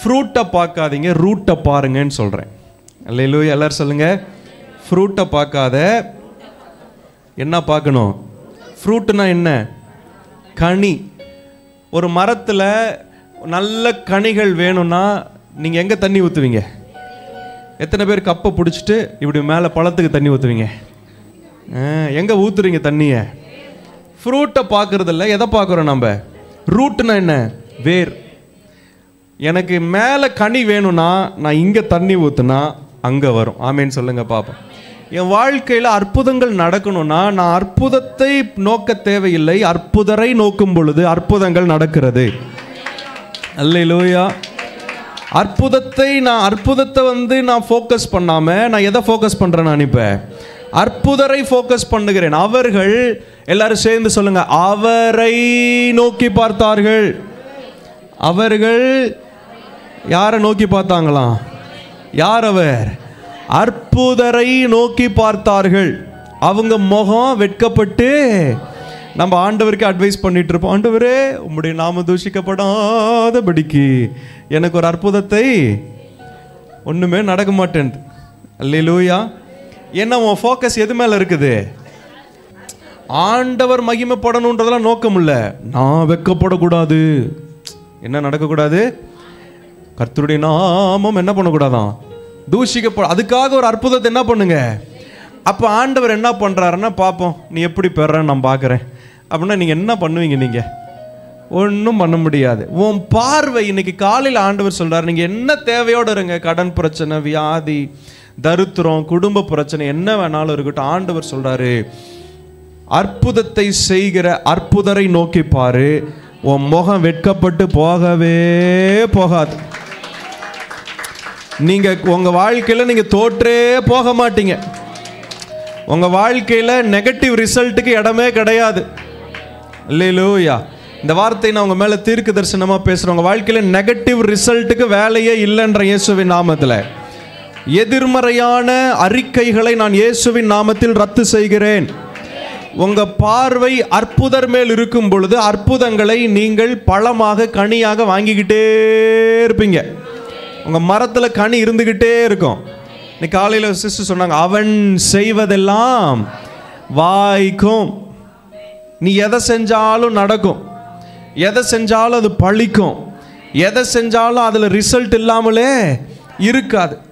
ஃப்ரூட்டை பார்க்காதீங்க ரூட்டை பாருங்கன்னு சொல்கிறேன் அல்லையிலூயா எல்லாரும் சொல்லுங்க ஃப்ரூட்டை பார்க்காத என்ன பார்க்கணும் ஃப்ரூட்டுனா என்ன கனி ஒரு மரத்தில் நல்ல கனிகள் வேணும்னா நீங்கள் எங்கே தண்ணி ஊற்றுவீங்க எத்தனை பேர் கப்பை பிடிச்சிட்டு இப்படி மேலே பழத்துக்கு தண்ணி ஊற்றுவீங்க எங்கே ஊற்றுறீங்க தண்ணியை ஃப்ரூட்டை பார்க்குறதில்ல எதை பார்க்குறோம் நம்ம ரூட்னா என்ன வேர் எனக்கு மேலே கனி வேணும்னா நான் இங்கே தண்ணி ஊற்றுனா அங்கே வரும் ஆமேன்னு சொல்லுங்க பாப்போம் என் வாழ்க்கையில் அற்புதங்கள் நடக்கணும்னா நான் அற்புதத்தை நோக்க தேவையில்லை அற்புதரை நோக்கும் பொழுது அற்புதங்கள் நடக்கிறது அல்லையிலூயா அற்புதத்தை நான் அற்புதத்தை வந்து நான் ஃபோக்கஸ் பண்ணாம நான் எதை ஃபோக்கஸ் பண்றேன் நான் இப்ப அற்புதரை ஃபோக்கஸ் பண்ணுகிறேன் அவர்கள் எல்லாரும் சேர்ந்து சொல்லுங்க அவரை நோக்கி பார்த்தார்கள் அவர்கள் யாரை நோக்கி பார்த்தாங்களாம் யார் அவர் அற்புதரை நோக்கி பார்த்தார்கள் அவங்க முகம் வெட்கப்பட்டு நம்ம ஆண்டவருக்கு அட்வைஸ் பண்ணிட்டு இருப்போம் ஆண்டவரே உம்முடைய நாம தூஷிக்கப்படாதபடிக்கு எனக்கு ஒரு அற்புதத்தை ஒண்ணுமே நடக்க மாட்டேன் அல்லேலூயா ஏன்னா உன் ஃபோக்கஸ் எது மேல இருக்குது ஆண்டவர் மகிமைப்படணுன்றதெல்லாம் நோக்கம் இல்லை நான் வெக்கப்படக்கூடாது என்ன நடக்கக்கூடாது கர்த்தருடைய நாமம் என்ன பண்ணக்கூடாதான் தூஷிக்கப்பட அதுக்காக ஒரு அற்புதத்தை என்ன பண்ணுங்க அப்போ ஆண்டவர் என்ன பண்ணுறாருன்னா பார்ப்போம் நீ எப்படி பெறன்னு நான் பார்க்குறேன் அப்படின்னா நீங்கள் என்ன பண்ணுவீங்க நீங்கள் ஒன்றும் பண்ண முடியாது உன் பார்வை இன்னைக்கு காலையில் ஆண்டவர் சொல்றாரு நீங்கள் என்ன தேவையோடு இருங்க கடன் பிரச்சனை வியாதி தரித்திரம் குடும்ப பிரச்சனை என்ன வேணாலும் இருக்கட்டும் ஆண்டவர் சொல்றாரு அற்புதத்தை செய்கிற அற்புதரை நோக்கி பாரு உன் முகம் வெட்கப்பட்டு போகவே போகாது நீங்க உங்க வாழ்க்கையில நீங்க தோற்றே போக மாட்டீங்க உங்க வாழ்க்கையில நெகட்டிவ் ரிசல்ட்டுக்கு இடமே கிடையாது இல்லையிலூயா இந்த வார்த்தை நான் உங்க மேல தீர்க்க தரிசனமா பேசுறேன் உங்க வாழ்க்கையில நெகட்டிவ் ரிசல்ட்டுக்கு வேலையே இல்லைன்ற இயேசுவின் நாமத்துல எதிர்மறையான அறிக்கைகளை நான் இயேசுவின் நாமத்தில் ரத்து செய்கிறேன் உங்க பார்வை அற்புதர் மேல் இருக்கும் பொழுது அற்புதங்களை நீங்கள் பழமாக கனியாக வாங்கிக்கிட்டே இருப்பீங்க உங்க மரத்துல கனி இருந்துகிட்டே இருக்கும் இன்னைக்கு காலையில் சிஸ்டர் சொன்னாங்க அவன் செய்வதெல்லாம் வாய்க்கும் நீ எதை செஞ்சாலும் நடக்கும் எதை செஞ்சாலும் அது பழிக்கும் எதை செஞ்சாலும் அதில் ரிசல்ட் இல்லாமலே இருக்காது